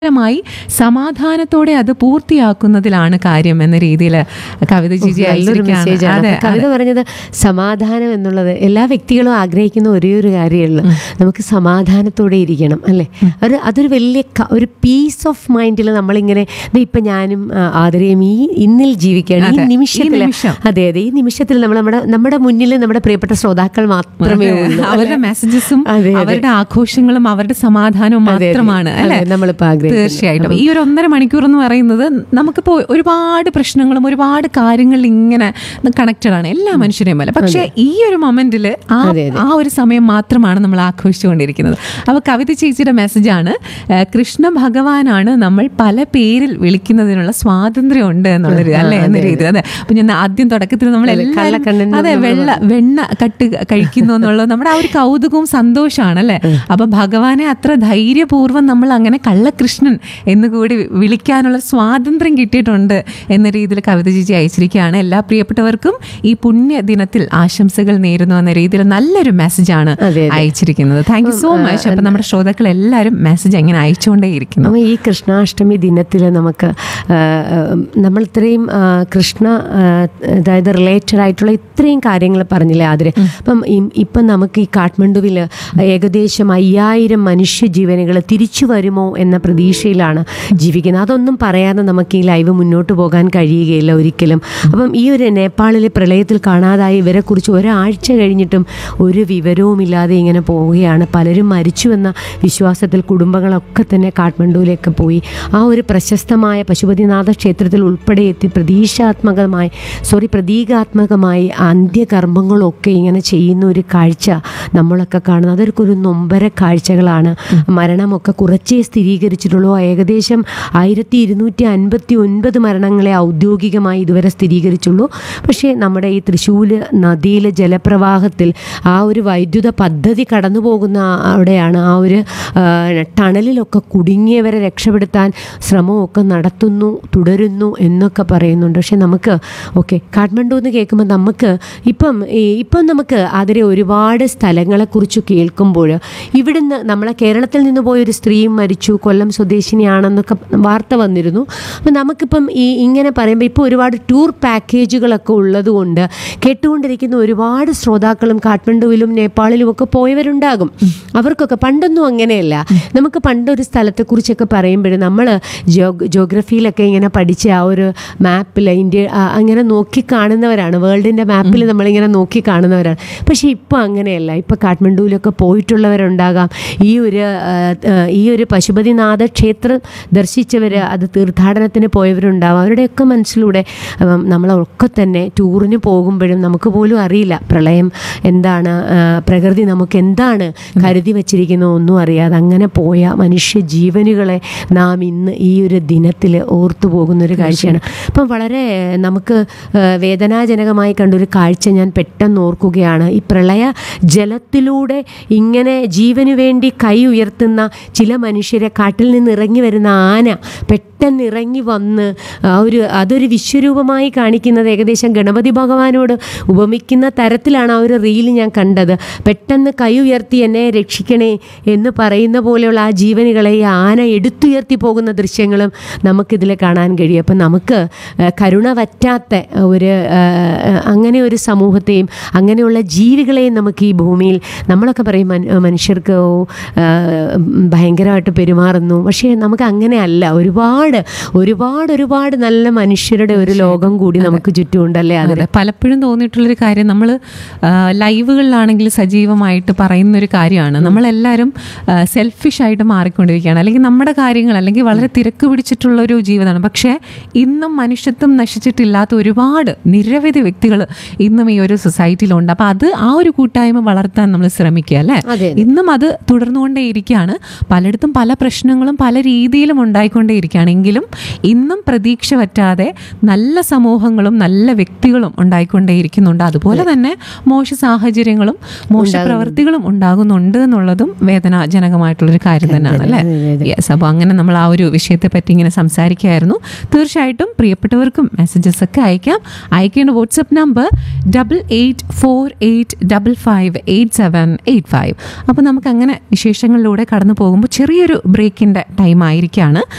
മായി സമാധാനത്തോടെ അത് പൂർത്തിയാക്കുന്നതിലാണ് കാര്യം എന്ന രീതിയിൽ കവിത ജിജി നല്ലൊരു അയച്ചിരിക്കുകയാണ്. മെസ്സേജാണ് അതെ, കവിത പറഞ്ഞത് സമാധാനം എന്നുള്ളത് എല്ലാ വ്യക്തികളും ആഗ്രഹിക്കുന്ന ഒരേ ഒരു കാര്യമുള്ളൂ നമുക്ക് സമാധാനത്തോടെ ഇരിക്കണം അല്ലേ ഒരു അതൊരു വലിയ ക- ഒരു പീസ് ഓഫ് മൈൻഡിൽ നമ്മളിങ്ങനെ ദേ ഇപ്പൊ ഞാനും ആ, ആതിരയും ഈ ഇന്നിൽ ജീവിക്കുകയാണ് അതെ, ഈ ഈ നിമിഷത്തിൽ നിമിഷം. അതെ അതെ ഈ നിമിഷത്തിൽ നമ്മൾ നമ്മുടെ നമ്മുടെ മുന്നിൽ നമ്മുടെ പ്രിയപ്പെട്ട ശ്രോതാക്കൾ മാത്രമേ അതെ, ഉള്ളൂ അവരുടെ മെസ്സേജസും അതെ, അതെ. അവരുടെ ആഘോഷങ്ങളും അവരുടെ സമാധാനവും അതെ, അതെ. മാത്രമാണ് അതെ, അല്ലെ നമ്മളിപ്പോ ആഗ്രഹിക്കുന്നത്. തീർച്ചയായിട്ടും ഈ ഒരു ഒന്നര മണിക്കൂർ എന്ന് പറയുന്നത് നമുക്കിപ്പോ ഒരുപാട് പ്രശ്നങ്ങളും ഒരുപാട് കാര്യങ്ങളിൽ ഇങ്ങനെ കണക്റ്റഡ് ആണ് എല്ലാ മനുഷ്യരെയും പോലെ പക്ഷേ ഈ ഒരു മൊമെന്റിൽ ആ അതെ, അതെ. ആ ഒരു സമയം മാത്രമാണ് നമ്മൾ ആഘോഷിച്ചുകൊണ്ടിരിക്കുന്നത് അപ്പോൾ കവിത ചേച്ചിയുടെ മെസ്സേജാണ് ഏഹ്, കൃഷ്ണ ഭഗവാനാണ് നമ്മൾ പല പേരിൽ വിളിക്കുന്നതിനുള്ള സ്വാതന്ത്ര്യം ഉണ്ട് എന്നുള്ളൊരു അല്ലേ എന്ന രീതി അതെ അപ്പൊ ഞാൻ ആദ്യം തുടക്കത്തിൽ നമ്മൾ അതെ, എല്ലാവരും കള്ളക്കണ്ണൻ അതെ നമ്മൾ വെള്ള വെണ്ണ കട്ട് കഴിക്കുന്നു എന്നുള്ളത് നമ്മുടെ ആ ഒരു കൗതുകവും സന്തോഷമാണ് അല്ലേ അപ്പൊ ഭഗവാനെ അത്ര ധൈര്യപൂർവ്വം നമ്മൾ അങ്ങനെ കള്ളകൃഷ്ണൻ എന്ന് കൂടി വിളിക്കാനുള്ള സ്വാതന്ത്ര്യം കിട്ടിയിട്ടുണ്ട് എന്ന രീതിയിൽ കവിത ചേച്ചി അയച്ചിരിക്കുകയാണ് എല്ലാ പ്രിയപ്പെട്ടവർക്കും ഈ പുണ്യ ദിനത്തിൽ ആശംസകൾ നേരുന്നു എന്ന രീതിയിൽ നല്ലൊരു മെസ്സേജാണ് അതെ, അതെ. അയച്ചിരിക്കുന്നത് താങ്ക് യു സോ മച്ച് അപ്പൊ നമ്മുടെ ശ്രോതാക്കൾ എല്ലാവരും മെസ്സേജ് അങ്ങനെ അയച്ചുകൊണ്ടേയിരിക്കുന്നു അപ്പോൾ ഈ കൃഷ്ണാഷ്ടമി ദിനത്തിൽ നമുക്ക് ആ, ആ, നമ്മൾ ഇത്രയും ആ, കൃഷ്ണ ആ, അതായത് റിലേറ്റഡ് ആയിട്ടുള്ള ഇത്രയും കാര്യങ്ങൾ പറഞ്ഞില്ലേ ആതിരെ അപ്പം ഈ- ഇപ്പം നമുക്ക് ഈ കാഠ്മണ്ഡുവിൽ ഏകദേശം അയ്യായിരം മനുഷ്യജീവനുകൾ തിരിച്ചു വരുമോ എന്ന പ്രതീക്ഷയിലാണ് ജീവിക്കുന്നത് അതൊന്നും പറയാതെ നമുക്ക് ഈ ലൈവ് മുന്നോട്ട് പോകാൻ കഴിയുകയില്ല ഒരിക്കലും അപ്പം ഈ ഒരു നേപ്പാളിലെ പ്രളയത്തിൽ കാണാതായ ഇവരെക്കുറിച്ച് ഒരാഴ്ച കഴിഞ്ഞിട്ടും ഒരു വിവരവുമില്ലാതെ ഇങ്ങനെ പോവുകയാണ് പലരും മരിച്ചുവെന്ന വിശ്വാസത്തിൽ കുടുംബങ്ങളൊക്കെ തന്നെ കാഠ്മണ്ഡുവിലേക്ക് പോയി ആ ഒരു പ്രശസ്തമായ പശുപതിനാഥ ക്ഷേത്രത്തിൽ ഉൾപ്പെടെ എത്തി പ്രതീക്ഷാത്മകമായി സോറി പ്രതീകാത്മകമായി അന്ത്യകർമ്മങ്ങളൊക്കെ ഇങ്ങനെ ചെയ്യുന്ന ഒരു കാഴ്ച നമ്മളൊക്കെ കാണുന്നത് അതൊക്കെ ഒരു നൊമ്പര കാഴ്ചകളാണ് മരണമൊക്കെ കുറച്ചേ സ്ഥിരീകരിച്ചിട്ടുള്ളൂ ഏകദേശം ആയിരത്തി ഇരുന്നൂറ്റി അൻപത്തി ഒൻപത് മരണങ്ങളെ ഔദ്യോഗികമായി ഇതുവരെ സ്ഥിരീകരിച്ചുള്ളൂ പക്ഷേ നമ്മുടെ ഈ തൃശ്ശൂർ നദിയിലെ ജലപ്രവാഹത്തിൽ ആ ഒരു വൈദ്യുത പദ്ധതി കടന്നു പോകുന്ന ആ- അവിടെയാണ് ആ ഒരു ആ, ടണലിലൊക്കെ കുടുങ്ങിയവരെ രക്ഷപ്പെടുത്താൻ ശ്രമമൊക്കെ നടത്തുന്നു തുടരുന്നു എന്നൊക്കെ പറയുന്നുണ്ട് പക്ഷെ നമുക്ക് ഓക്കെ കാഠ്മണ്ഡു എന്ന് കേൾക്കുമ്പോൾ നമുക്ക് ഇപ്പം ഈ ഇപ്പം നമുക്ക് അതിലെ ഒരുപാട് സ്ഥലങ്ങളെക്കുറിച്ച് കേൾക്കുമ്പോൾ ഇവിടുന്ന് നമ്മളെ കേരളത്തിൽ നിന്ന് പോയ ഒരു സ്ത്രീയും മരിച്ചു കൊല്ലം സ്വദേശിനിയാണെന്നൊക്കെ വാർത്ത വന്നിരുന്നു അപ്പം നമുക്കിപ്പം ഈ ഇങ്ങനെ പറയുമ്പോൾ ഇപ്പോൾ ഒരുപാട് ടൂർ പാക്കേജുകളൊക്കെ ഉള്ളതുകൊണ്ട് കേട്ടുകൊണ്ടിരിക്കുന്ന ഒരുപാട് ശ്രോതാക്കളും കാഠ്മണ്ഡുവിലും നേപ്പാളിലും ഒക്കെ പോയവരുണ്ടാകും അവർക്കൊക്കെ പണ്ടൊന്നും അങ്ങനെയല്ല നമുക്ക് പണ്ടൊരു സ്ഥലത്തെക്കുറിച്ചൊക്കെ പറയുമ്പോൾ നമ്മൾ ജോ ജോഗ്രഫിയിലൊക്കെ ഇങ്ങനെ പഠിച്ച ആ ഒരു മാപ്പിൽ ഇന്ത്യ ആ, അങ്ങനെ നോക്കി കാണുന്നവരാണ് വേൾഡിൻ്റെ മാപ്പിൽ നമ്മളിങ്ങനെ നോക്കി കാണുന്നവരാണ് പക്ഷേ ഇപ്പോൾ അങ്ങനെയല്ല ഇപ്പോൾ കാഠ്മണ്ഡുവിലൊക്കെ പോയിട്ടുള്ളവരുണ്ടാകാം ഈ ഒരു ആ, ആ, ഈ ഒരു പശുപതിനാഥ ക്ഷേത്രം ദർശിച്ചവർ അത് തീർത്ഥാടനത്തിന് പോയവരുണ്ടാവും അവരുടെയൊക്കെ മനസ്സിലൂടെ ഉം, നമ്മളൊക്കെ തന്നെ ടൂറിന് പോകുമ്പോഴും നമുക്ക് പോലും അറിയില്ല പ്രളയം എന്താണ് ആ, പ്രകൃതി നമുക്ക് എന്താണ് കരുതി വച്ചിരിക്കുന്നത് ഒന്നും അറിയാതെ അങ്ങനെ പോയ മനുഷ്യ ജീവനുകളെ നാം ഇന്ന് ഈ ഒരു ദിനത്തിൽ ഓർത്തു പോകുന്ന ഒരു കാഴ്ചയാണ് അപ്പം വളരെ നമുക്ക് ആ, വേദനാജനകമായി കണ്ടൊരു കാഴ്ച ഞാൻ പെട്ടെന്ന് ഓർക്കുകയാണ് ഈ പ്രളയ ജലത്തിലൂടെ ഇങ്ങനെ ജീവന് വേണ്ടി കൈ ഉയർത്തുന്ന ചില മനുഷ്യരെ കാട്ടിൽ നിന്ന് ഇറങ്ങി വരുന്ന ആന പെട്ടെന്ന് ഇറങ്ങി വന്ന് ആ ഒരു അതൊരു വിശ്വരൂപമായി കാണിക്കുന്നത് ഏകദേശം ഗണപതി ഭഗവാനോട് ഉപമിക്കുന്ന തരത്തിലാണ് ആ ഒരു റീൽ ഞാൻ കണ്ടത് പെട്ടെന്ന് കൈ ഉയർത്തി എന്നെ രക്ഷിക്കണേ എന്ന് പറയുന്ന പോലെയുള്ള ആ ജീവനുകളെ ഈ ആന എടുത്തുയർത്തി പോകുന്ന ദൃശ്യങ്ങളും നമുക്കിതിൽ കാണാൻ കഴിയും അപ്പം നമുക്ക് ആ, കരുണ വറ്റാത്ത ഒരു ആ, അങ്ങനെ ഒരു സമൂഹത്തെയും അങ്ങനെയുള്ള ജീവികളെയും നമുക്ക് ഈ ഭൂമിയിൽ നമ്മളൊക്കെ പറയും മൻ- മനുഷ്യർക്ക് ഓ, ആ, ഭയങ്കരമായിട്ട് പെരുമാറുന്നു പക്ഷേ നമുക്ക് അങ്ങനെയല്ല ഒരുപാട് ഒരുപാട് ഒരുപാട് നല്ല മനുഷ്യരുടെ ഒരു ലോകം കൂടി നമുക്ക് ചുറ്റുമുണ്ടല്ലേ അത് അതെ പലപ്പോഴും തോന്നിയിട്ടുള്ളൊരു കാര്യം നമ്മൾ ലൈവുകളിലാണെങ്കിൽ സജീവമായിട്ട് പറയുന്ന ഒരു കാര്യമാണ് നമ്മളെല്ലാവരും സെൽഫിഷ് ആയിട്ട് മാറിക്കൊണ്ടിരിക്കുകയാണ് അല്ലെങ്കിൽ നമ്മുടെ കാര്യങ്ങൾ അല്ലെങ്കിൽ വളരെ തിരക്ക് പിടിച്ചിട്ടുള്ള ഒരു ജീവിതമാണ് പക്ഷേ ഇന്നും മനുഷ്യത്വം നശിച്ചിട്ടില്ലാത്ത ഒരുപാട് നിരവധി വ്യക്തികൾ ഇന്നും ഈ ഒരു സൊസൈറ്റിയിലുണ്ട് അപ്പോൾ അത് ആ ഒരു കൂട്ടായ്മ വളർത്താൻ നമ്മൾ ശ്രമിക്കുക അല്ലേ അതെ, ഇന്നും അത് തുടർന്നുകൊണ്ടേയിരിക്കുകയാണ് പലയിടത്തും പല പ്രശ്നങ്ങളും പല രീതിയിലും ഉണ്ടായിക്കൊണ്ടേയിരിക്കുകയാണ് എങ്കിലും ഇന്നും പ്രതീക്ഷ പറ്റാതെ നല്ല സമൂഹങ്ങളും നല്ല വ്യക്തികളും ഉണ്ടായിക്കൊണ്ടേയിരിക്കുന്നുണ്ട് അതുപോലെ തന്നെ മോശ സാഹചര്യങ്ങളും മോശ പ്രവൃത്തികളും ഉണ്ടാകുന്നുണ്ട് എന്നുള്ളതും വേദനാജനകമായിട്ടുള്ളൊരു കാര്യം തന്നെയാണ് അല്ലേ യെസ് അപ്പോൾ അങ്ങനെ നമ്മൾ ആ ഒരു വിഷയത്തെ പറ്റി ഇങ്ങനെ സംസാരിക്കുകയായിരുന്നു തീർച്ചയായിട്ടും പ്രിയപ്പെട്ടവർക്കും മെസ്സേജസ് ഒക്കെ അയക്കാം അയക്കേണ്ട WhatsApp number double eight four eight double five eight seven eight five അപ്പോൾ നമുക്ക് അങ്ങനെ വിശേഷങ്ങളിലൂടെ കടന്നു പോകുമ്പോൾ ചെറിയൊരു ബ്രേക്കിൻ്റെ ടൈം ആയിരിക്കുകയാണ്